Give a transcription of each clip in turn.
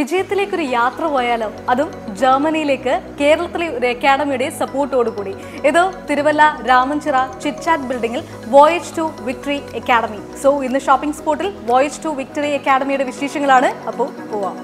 വിജയത്തിലേക്കൊരു യാത്ര പോയാലോ അതും ജർമ്മനിയിലേക്ക് കേരളത്തിലെ ഒരു അക്കാഡമിയുടെ സപ്പോർട്ടോടുകൂടി ഇത് തിരുവല്ല രാമൻചിറ ചിറ്റ്ചാറ്റ് ബിൽഡിംഗിൽ voyage to victory academy so ഇന്ന് ഷോപ്പിംഗ് സ്പോട്ടിൽ വോയേജ് ടു വിക്ടറി അക്കാഡമിയുടെ വിശേഷങ്ങളാണ് അപ്പോൾ പോവാം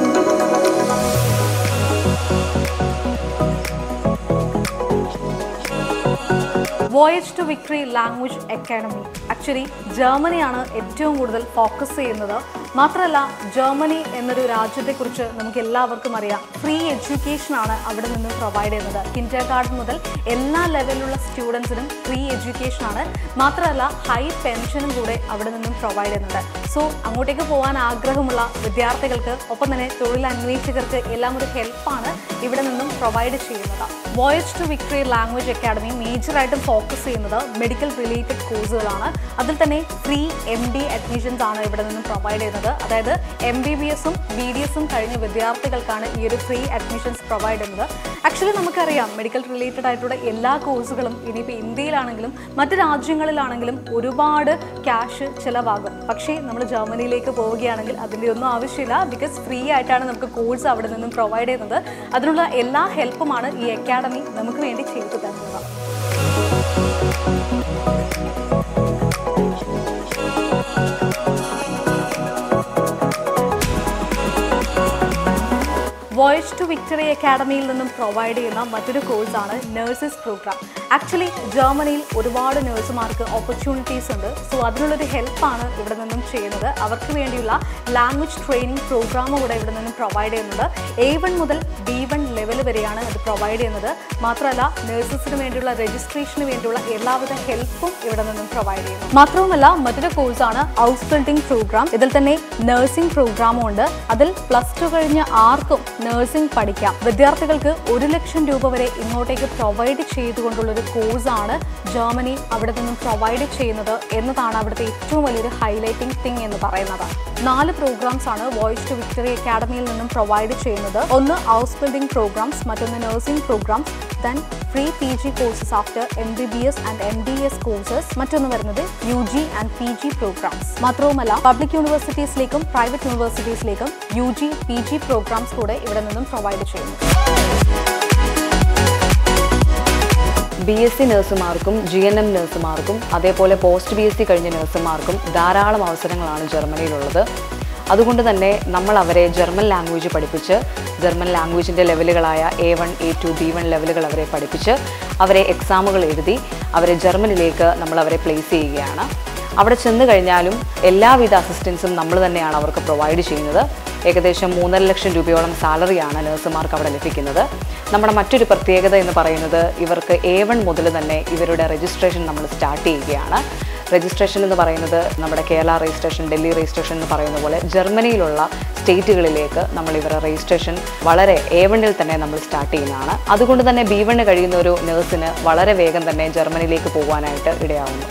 voyage to victory language academy actually ജർമ്മനിയാണ് ഏറ്റവും കൂടുതൽ ഫോക്കസ് ചെയ്യുന്നത് മാത്രമല്ല ജർമ്മനി എന്നൊരു രാജ്യത്തെക്കുറിച്ച് നമുക്ക് എല്ലാവർക്കും അറിയാം ഫ്രീ എഡ്യൂക്കേഷൻ ആണ് അവിടെ നിന്ന് പ്രൊവൈഡ് ചെയ്യുന്നത് കിൻഡർ ഗാർഡൻ മുതൽ എല്ലാ ലെവലിലുള്ള സ്റ്റുഡൻസിനും ഫ്രീ എഡ്യൂക്കേഷൻ ആണ് മാത്രമല്ല ഹൈ പെൻഷനും കൂടെ അവിടെ നിന്നും പ്രൊവൈഡ് ചെയ്യുന്നുണ്ട് സോ അങ്ങോട്ടേക്ക് പോകാൻ ആഗ്രഹമുള്ള വിദ്യാർത്ഥികൾക്ക് ഒപ്പം തന്നെ തൊഴിൽ അന്വേഷകർക്ക് എല്ലാം ഒരു ഹെൽപ്പാണ് ഇവിടെ നിന്നും പ്രൊവൈഡ് ചെയ്യുന്നത് voice to victory language academy മേജറായിട്ടും ഫോക്കസ് ചെയ്യുന്നത് മെഡിക്കൽ റിലേറ്റഡ് കോഴ്സുകളാണ് അതിൽ തന്നെ ഫ്രീ എം ഡി അഡ്മിഷൻസ് ആണ് ഇവിടെ നിന്നും പ്രൊവൈഡ് ചെയ്യുന്നത് അതായത് എം ബി ബി എസും ബി ഡി എസും കഴിഞ്ഞ വിദ്യാർത്ഥികൾക്കാണ് ഈ ഒരു ഫ്രീ അഡ്മിഷൻസ് പ്രൊവൈഡ് ചെയ്യുന്നത് ആക്ച്വലി നമുക്കറിയാം മെഡിക്കൽ റിലേറ്റഡ് ആയിട്ടുള്ള എല്ലാ കോഴ്സുകളും ഇനിയിപ്പോൾ ഇന്ത്യയിലാണെങ്കിലും മറ്റ് രാജ്യങ്ങളിലാണെങ്കിലും ഒരുപാട് ക്യാഷ് ചിലവാകും പക്ഷേ നമ്മൾ ജർമ്മനിയിലേക്ക് പോവുകയാണെങ്കിൽ അതിൻ്റെ ഒന്നും ആവശ്യമില്ല ബിക്കോസ് ഫ്രീ ആയിട്ടാണ് നമുക്ക് കോഴ്സ് അവിടെ നിന്നും പ്രൊവൈഡ് ചെയ്യുന്നത് അതിനുള്ള എല്ലാ ഹെൽപ്പുമാണ് ഈ അക്കാഡമി നമുക്ക് വേണ്ടി ചെയ്തു തരുന്നത് വോയസ് ടു വിക്ടറി അക്കാഡമിയിൽ നിന്നും പ്രൊവൈഡ് ചെയ്യുന്ന മറ്റൊരു കോഴ്സാണ് നഴ്സസ് പ്രോഗ്രാം ആക്ച്വലി ജർമ്മനിയിൽ ഒരുപാട് നഴ്സുമാർക്ക് ഓപ്പർച്യൂണിറ്റീസ് ഉണ്ട് സോ അതിനുള്ളൊരു ഹെൽപ്പാണ് ഇവിടെ നിന്നും ചെയ്യുന്നത് അവർക്ക് വേണ്ടിയുള്ള ലാംഗ്വേജ് ട്രെയിനിങ് പ്രോഗ്രാം കൂടെ ഇവിടെ നിന്നും പ്രൊവൈഡ് ചെയ്യുന്നത് എ വൺ മുതൽ ബി വൺ ലെവൽ വരെയാണ് അത് പ്രൊവൈഡ് ചെയ്യുന്നത് മാത്രമല്ല നഴ്സസിന് വേണ്ടിയുള്ള രജിസ്ട്രേഷന് വേണ്ടിയുള്ള എല്ലാവിധ ഹെൽപ്പും ഇവിടെ നിന്നും പ്രൊവൈഡ് ചെയ്യുന്നു മാത്രവുമല്ല മറ്റൊരു കോഴ്സാണ് ഹൗസ് ബിൽഡിംഗ് പ്രോഗ്രാം ഇതിൽ തന്നെ നഴ്സിംഗ് പ്രോഗ്രാമും ഉണ്ട് അതിൽ പ്ലസ് ടു കഴിഞ്ഞ ആർക്കും നഴ്സിംഗ് പഠിക്കാം വിദ്യാർത്ഥികൾക്ക് ഒരു ലക്ഷം രൂപ വരെ ഇങ്ങോട്ടേക്ക് പ്രൊവൈഡ് ചെയ്തുകൊണ്ടുള്ള ഒരു കോഴ്സാണ് ജർമ്മനി അവിടെ നിന്നും പ്രൊവൈഡ് ചെയ്യുന്നത് എന്നതാണ് അവിടുത്തെ ഏറ്റവും വലിയൊരു ഹൈലൈറ്റിംഗ് തിങ് എന്ന് പറയുന്നത് നാല് പ്രോഗ്രാംസ് ആണ് വോയിസ് ടു വിക്ടറി അക്കാഡമിയിൽ നിന്നും പ്രൊവൈഡ് ചെയ്യുന്നത് ഒന്ന് ഹൗസ് ബിൽഡിംഗ് പ്രോഗ്രാംസ് മറ്റൊന്ന് nursing programmes then free P G courses after M B B S and M D S courses മറ്റൊന്ന് വരുന്നത് U G and P G programmes മാത്രവുമല്ല public യൂണിവേഴ്സിറ്റീസിലേക്കും private യൂണിവേഴ്സിറ്റീസിലേക്കും U G P G programmes കൂടെ ഇവിടെ നിന്നും provide ചെയ്യുന്നു B S C നഴ്സുമാർക്കും ജി എൻ എം നഴ്സുമാർക്കും അതേപോലെ പോസ്റ്റ് ബി എസ് സി കഴിഞ്ഞ നഴ്സുമാർക്കും ധാരാളം അവസരങ്ങളാണ് ജർമ്മനിയിലുള്ളത് അതുകൊണ്ട് തന്നെ നമ്മൾ അവരെ ജർമ്മൻ ലാംഗ്വേജ് പഠിപ്പിച്ച് ജർമ്മൻ ലാംഗ്വേജിൻ്റെ ലെവലുകളായ A one A two B one ലെവലുകൾ അവരെ പഠിപ്പിച്ച് അവരെ എക്സാമുകൾ എഴുതി അവരെ ജർമ്മനിലേക്ക് നമ്മൾ അവരെ പ്ലേസ് ചെയ്യുകയാണ് അവിടെ ചെന്ന് കഴിഞ്ഞാലും എല്ലാവിധ അസിസ്റ്റൻസും നമ്മൾ തന്നെയാണ് അവർക്ക് പ്രൊവൈഡ് ചെയ്യുന്നത് ഏകദേശം മൂന്നര ലക്ഷം രൂപയോളം സാലറിയാണ് നഴ്സുമാർക്ക് അവിടെ ലഭിക്കുന്നത് നമ്മുടെ മറ്റൊരു പ്രത്യേകത എന്ന് പറയുന്നത് ഇവർക്ക് എ വൺ മുതൽ തന്നെ ഇവരുടെ രജിസ്ട്രേഷൻ നമ്മൾ സ്റ്റാർട്ട് ചെയ്യുകയാണ് രജിസ്ട്രേഷൻ എന്ന് പറയുന്നത് നമ്മുടെ കേരള രജിസ്ട്രേഷൻ ഡൽഹി രജിസ്ട്രേഷൻ എന്ന് പറയുന്ന പോലെ ജർമ്മനിയിലുള്ള സ്റ്റേറ്റുകളിലേക്ക് നമ്മൾ ഇവരുടെ രജിസ്ട്രേഷൻ വളരെ എ വണ്ണിൽ തന്നെ നമ്മൾ സ്റ്റാർട്ട് ചെയ്യുന്നതാണ് അതുകൊണ്ട് തന്നെ ബി വണ്ണ് കഴിയുന്ന ഒരു നഴ്സിന് വളരെ വേഗം തന്നെ ജർമ്മനിയിലേക്ക് പോകാനായിട്ട് ഇടയാവുന്നു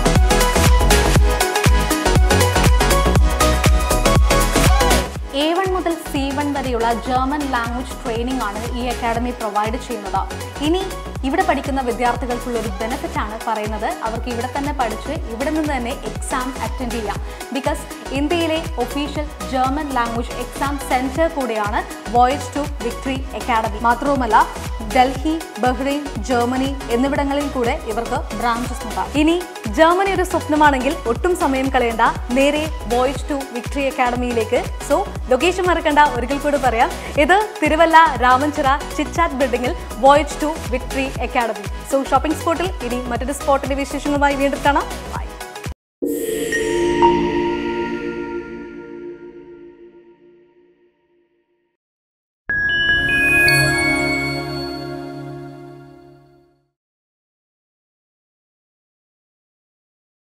എ വൺ മുതൽ സി വൺ വരെയുള്ള ജർമ്മൻ ലാംഗ്വേജ് ട്രെയിനിങ് ആണ് ഈ അക്കാഡമി പ്രൊവൈഡ് ചെയ്യുന്നത് ഇനി ഇവിടെ പഠിക്കുന്ന വിദ്യാർത്ഥികൾക്കുള്ള ഒരു ബെനിഫിറ്റ് ആണ് പറയുന്നത് അവർക്ക് ഇവിടെ തന്നെ പഠിച്ച് ഇവിടെ നിന്ന് തന്നെ എക്സാം അറ്റൻഡ് ചെയ്യാം ബിക്കോസ് ഇന്ത്യയിലെ official German language exam centre കൂടിയാണ് വോയിസ് ടു വിക്ടറി അക്കാഡമി മാത്രവുമല്ല ഡൽഹി ബഹ്റൈൻ ജർമ്മനി എന്നിവിടങ്ങളിൽ കൂടെ ഇവർക്ക് ബ്രാഞ്ചസ് ഉണ്ട് ഇനി ജർമ്മനി ഒരു സ്വപ്നമാണെങ്കിൽ ഒട്ടും സമയം കളയണ്ട നേരെ വോയിസ് ടു വിക്ടറി അക്കാഡമിയിലേക്ക് സോ ലൊക്കേഷൻ മറക്കണ്ട ഒരിക്കൽ കൂടി പറയാം ഇത് തിരുവല്ല രാമൻചിറ ചിറ്റാറ്റ് ബിൽഡിംഗിൽ voice to victory academy so shopping സ്പോട്ടിൽ ഇനി മറ്റൊരു സ്പോട്ടിന്റെ വിശേഷങ്ങളുമായി വീണ്ടും കാണാം ബൈ